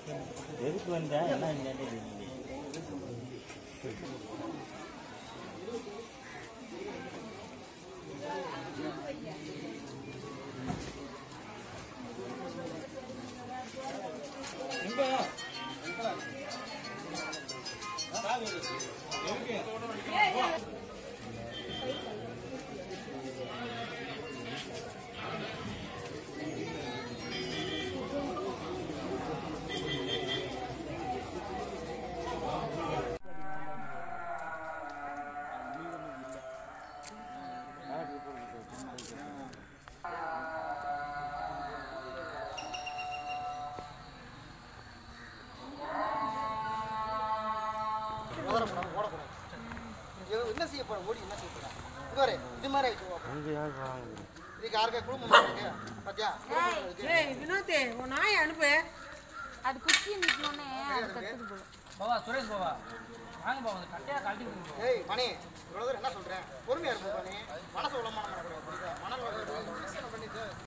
எதுக்கு வந்தேன் என்ன என்னன்னு தெரியல ஓடக்கூடாது ஓடக்கூடாது இது என்ன செய்ய போற ஓடி என்ன செய்ய போற இது பாரு இது மாதிரி ஆயிடுச்சு ஓ. அங்கே யார் வாங்க இதுக்கு யாருக்கா குடும்பம் இருக்கு பாத்தியா ஏய் வினோத் உன் நாயை அனுப்பு அது குச்சி நிக்கணும்னே அது கத்துக்கு போகும் பாவா சுரேஷ் பாவா வாங்க பாவா அந்த கட்டையா கழட்டி கொடுங்க ஏய் மணி இவ்வளவு தூரம் என்ன சொல்றேன் பொறுமையா இருப்போம் மணி மனசு உள்ள மனம் பண்ணக்கூடாது புரியுதா மனம் பண்ணி